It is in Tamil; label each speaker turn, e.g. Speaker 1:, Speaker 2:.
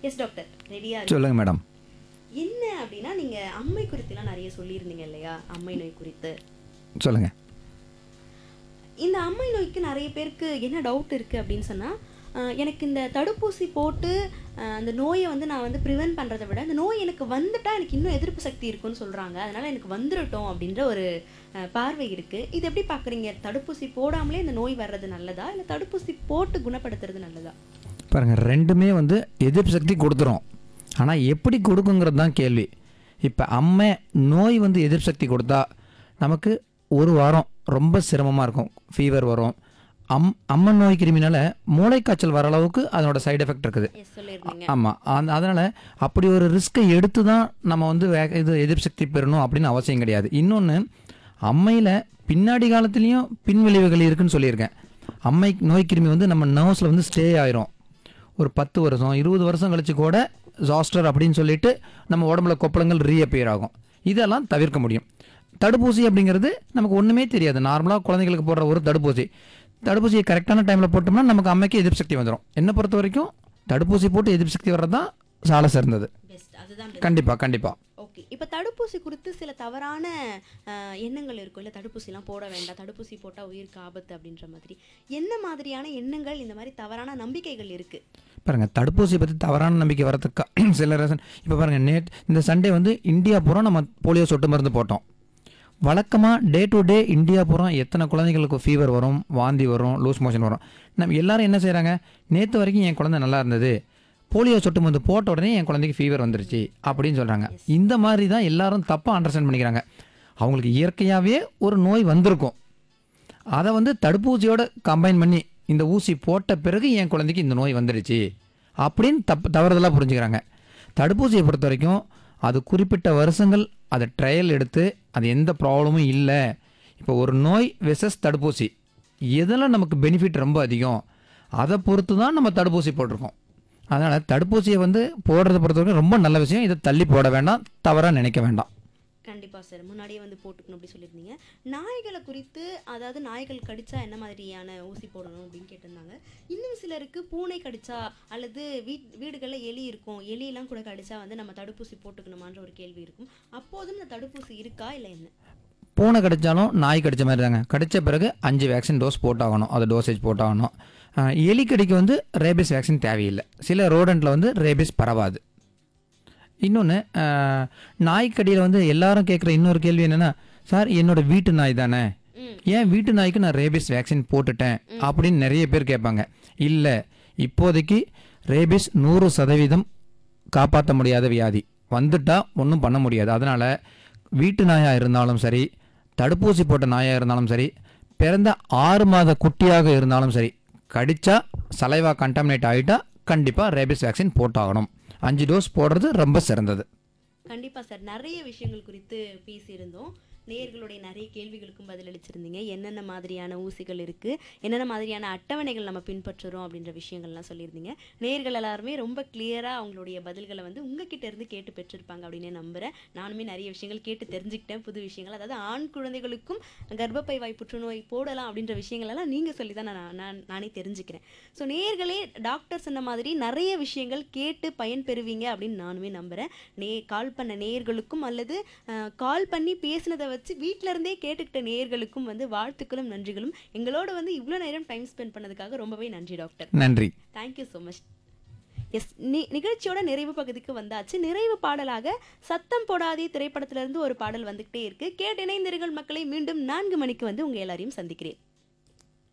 Speaker 1: எஸ் டாக்டர் ரெடியா
Speaker 2: சொல்லுங்கள் மேடம்
Speaker 1: என்ன அப்படின்னா நீங்க அம்மை குறித்துலாம் நிறைய சொல்லியிருந்தீங்க இல்லையா அம்மை நோய் குறித்து
Speaker 2: சொல்லுங்கள்
Speaker 1: இந்த அம்மை நோய்க்கு நிறைய பேருக்கு என்ன டவுட் இருக்கு அப்படின்னு சொன்னா அஹ், எனக்கு இந்த தடுப்பூசி போட்டு அஹ், அந்த நோயை வந்து நான் வந்து ப்ரிவென்ட் பண்றதை விட இந்த நோய் எனக்கு வந்துட்டா எனக்கு இன்னும் எதிர்ப்பு சக்தி இருக்குன்னு சொல்றாங்க அதனால எனக்கு வந்துடட்டும் அப்படின்ற ஒரு அஹ், பார்வை இருக்கு இது எப்படி பாக்குறீங்க தடுப்பூசி போடாமலே இந்த நோய் வர்றது நல்லதா இல்ல தடுப்பூசி போட்டு குணப்படுத்துறது நல்லதா
Speaker 2: பாருங்கள் ரெண்டுமே வந்து எதிர்ப்பு சக்தி கொடுத்துரும் ஆனால் எப்படி கொடுக்குங்கிறது தான் கேள்வி இப்போ அம்மை நோய் வந்து எதிர்ப்பு சக்தி கொடுத்தா நமக்கு ஒரு வாரம் ரொம்ப சிரமமாக இருக்கும் ஃபீவர் வரும் அம் அம்மன் நோய் கிருமினால மூளைக்காய்ச்சல் வர அளவுக்கு அதனோட சைடு எஃபெக்ட் இருக்குது
Speaker 1: எஸ் சொல்லியிருந்தீங்க
Speaker 2: ஆமாம் அந்த அதனால் அப்படி ஒரு ரிஸ்க்கை எடுத்து தான் நம்ம வந்து வே இது எதிர்ப்பு சக்தி பெறணும் அப்படின்னு அவசியம் கிடையாது இன்னொன்று அம்மையில் பின்னாடி காலத்துலேயும் பின்விளைவுகள் இருக்குன்னு சொல்லியிருக்கேன் அம்மை நோய் கிருமி வந்து நம்ம நர்வ்ஸில் வந்து ஸ்டே ஆயிரும் ஒரு பத்து வருஷம் இருபது வருஷம் கழிச்சு கூட ஜாஸ்டர் அப்படின்னு சொல்லிட்டு நம்ம உடம்புல கொப்பளங்கள் ரீஅப்பியர் ஆகும் இதெல்லாம் தவிர்க்க முடியும் தடுப்பூசி அப்படிங்கிறது நமக்கு ஒன்றுமே தெரியாது நார்மலாக குழந்தைங்களுக்கு போடுற ஒரு தடுப்பூசி தடுப்பூசியை கரெக்டான டைமில் போட்டோம்னா நமக்கு அம்மைக்கு எதிர்ப்பு சக்தி வந்துடும் என்னை பொறுத்த வரைக்கும் தடுப்பூசி போட்டு எதிர்ப்பு சக்தி வர்றது தான் சால சிறந்தது
Speaker 1: பெஸ்ட் அதுதான்
Speaker 2: கண்டிப்பாக கண்டிப்பாக
Speaker 1: ஓகே இப்போ தடுப்பூசி குறித்து சில தவறான அஹ், எண்ணங்கள் இருக்கும் இல்லை தடுப்பூசிலாம் போட வேண்டாம் தடுப்பூசி போட்டால் உயிருக்கு ஆபத்து அப்படின்ற மாதிரி என்ன மாதிரியான எண்ணங்கள் இந்த மாதிரி தவறான நம்பிக்கைகள் இருக்கு
Speaker 2: பாருங்கள் தடுப்பூசி பற்றி தவறான நம்பிக்கை வரதுக்கு சில ரீசன் இப்போ பாருங்கள் நேட் இந்த சண்டே வந்து இந்தியா பூரா நம்ம போலியோ சொட்டு மருந்து போட்டோம் வழக்கமாக டே டு டே இந்தியா பூரா எத்தனை குழந்தைங்களுக்கு ஃபீவர் வரும் வாந்தி வரும் லூஸ் மோஷன் வரும் நம்ம எல்லாரும் என்ன செய்கிறாங்க நேற்று வரைக்கும் என் குழந்தை நல்லா இருந்தது போலியோ சொட்டு மருந்து போட்ட உடனே என் குழந்தைக்கு ஃபீவர் வந்துருச்சு அப்படின்னு சொல்கிறாங்க இந்த மாதிரி தான் எல்லாரும் தப்பாக அண்டர்ஸ்டாண்ட் பண்ணிக்கிறாங்க அவங்களுக்கு இயற்கையாகவே ஒரு நோய் வந்திருக்கும் அதை வந்து தடுப்பூசியோட கம்பைன் பண்ணி இந்த ஊசி போட்ட பிறகு என் குழந்தைக்கு இந்த நோய் வந்துடுச்சு அப்படின்னு தப்பு தவறுதலாக புரிஞ்சுக்கிறாங்க தடுப்பூசியை பொறுத்த வரைக்கும் அது குறிப்பிட்ட வருஷங்கள் அதை ட்ரையல் எடுத்து அது எந்த ப்ராப்ளமும் இல்லை இப்போ ஒரு நோய் வெசஸ் தடுப்பூசி எதில் நமக்கு பெனிஃபிட் ரொம்ப அதிகம் அதை பொறுத்து தான் நம்ம தடுப்பூசி போட்டிருக்கோம் அதனால் தடுப்பூசியை வந்து போடுறத பொறுத்த வரைக்கும் ரொம்ப நல்ல விஷயம் இதை தள்ளி போட வேண்டாம் தவறாக நினைக்க வேண்டாம்
Speaker 1: கண்டிப்பா சார் முன்னாடியே வந்து போட்டுக்கணும் அப்படி சொல்லியிருந்தீங்க நாய்களை குறித்து அதாவது நாய்கள் கடிச்சா என்ன மாதிரியான ஊசி போடணும் அப்படின்னு கேட்டிருந்தாங்க இன்னும் சிலருக்கு பூனை கடிச்சா அல்லது வீட் வீடுகளில் எலி இருக்கும் எலியெல்லாம் கூட கடிச்சா வந்து நம்ம தடுப்பூசி போட்டுக்கணுமான்ற ஒரு கேள்வி இருக்கும் அப்போதும் இந்த தடுப்பூசி இருக்கா இல்லை என்ன
Speaker 2: பூனை கடிச்சாலும் நாய் கடிச்ச மாதிரி தாங்க கடிச்ச பிறகு அஞ்சு வேக்சின் டோஸ் போட்டாகணும் அது டோசேஜ் போட்டாகணும் ஆஹ் எலி கடிக்கு வந்து ரேபிஸ் வேக்சின் தேவையில்லை சில ரோடண்ட்டில் வந்து ரேபிஸ் பரவாது இன்னொன்று நாய்க்கடியில் வந்து எல்லாரும் கேட்குற இன்னொரு கேள்வி என்னென்னா சார் என்னோட வீட்டு நாய் தானே
Speaker 1: ம்
Speaker 2: ஏன் வீட்டு நாய்க்கு நான் ரேபிஸ் வேக்சின் போட்டுட்டேன் அப்படின்னு நிறைய பேர் கேட்பாங்க இல்லை இப்போதைக்கு ரேபிஸ் நூறு சதவீதம் காப்பாற்ற முடியாத வியாதி வந்துட்டா ஒன்றும் பண்ண முடியாது அதனால் வீட்டு நாயாக இருந்தாலும் சரி தடுப்பூசி போட்ட நாயாக இருந்தாலும் சரி பிறந்த ஆறு மாத குட்டியாக இருந்தாலும் சரி கடிச்சா சலைவா கண்டாமினேட் ஆகிட்டா கண்டிப்பாக ரேபிஸ் வேக்சின் போட்டாகணும் அஞ்சு டோஸ் போடுறது ரொம்ப சிறந்தது
Speaker 1: கண்டிப்பா சார் நிறைய விஷயங்கள் குறித்து பேசியிருந்தோம் நேயர்களுடைய நிறைய கேள்விகளுக்கும் பதிலளிச்சிருந்தீங்க என்னென்ன மாதிரியான ஊசிகள் இருக்கு என்னென்ன மாதிரியான அட்டவணைகள் நம்ம பின்பற்றுறோம் அப்படின்ற விஷயங்கள்லாம் சொல்லியிருந்தீங்க நேயர்கள் எல்லாருமே ரொம்ப கிளியரா அவங்களுடைய பதில்களை வந்து உங்ககிட்ட இருந்து கேட்டு பெற்றிருப்பாங்க அப்படின்னே நம்புறேன் நானுமே நிறைய விஷயங்கள் கேட்டு தெரிஞ்சுக்கிட்டேன் புது விஷயங்கள் அதாவது ஆண் குழந்தைகளுக்கும் கர்ப்பப்பை வாய் புற்றுநோய் போடலாம் அப்படின்ற விஷயங்கள் எல்லாம் நீங்க சொல்லி தான் நான் நான் நானே தெரிஞ்சுக்கிறேன் ஸோ நேயர்களே டாக்டர் சொன்ன மாதிரி நிறைய விஷயங்கள் கேட்டு பயன் பெறுவீங்க அப்படின்னு நானுமே நம்புறேன் நே கால் பண்ண நேயர்களுக்கும் அல்லது கால் பண்ணி பேசினதை வச்சு வீட்ல இருந்தே கேட்டுக்கிட்ட நேயர்களுக்கும் வந்து வாழ்த்துக்களும் நன்றிகளும் எங்களோட வந்து இவ்வளோ நேரம் டைம் ஸ்பெண்ட் பண்ணதுக்காக ரொம்பவே நன்றி டாக்டர்
Speaker 2: நன்றி
Speaker 1: தேங்க்யூ ஸோ மச் எஸ் நிகழ்ச்சியோட நிறைவு பகுதிக்கு வந்தாச்சு நிறைவு பாடலாக சத்தம் போடாதே திரைப்படத்திலிருந்து ஒரு பாடல் வந்துகிட்டே இருக்கு கேட்டு இணைந்திருங்கள் மக்களை மீண்டும் நான்கு மணிக்கு வந்து உங்க எல்லாரையும் சந்திக்கிறேன்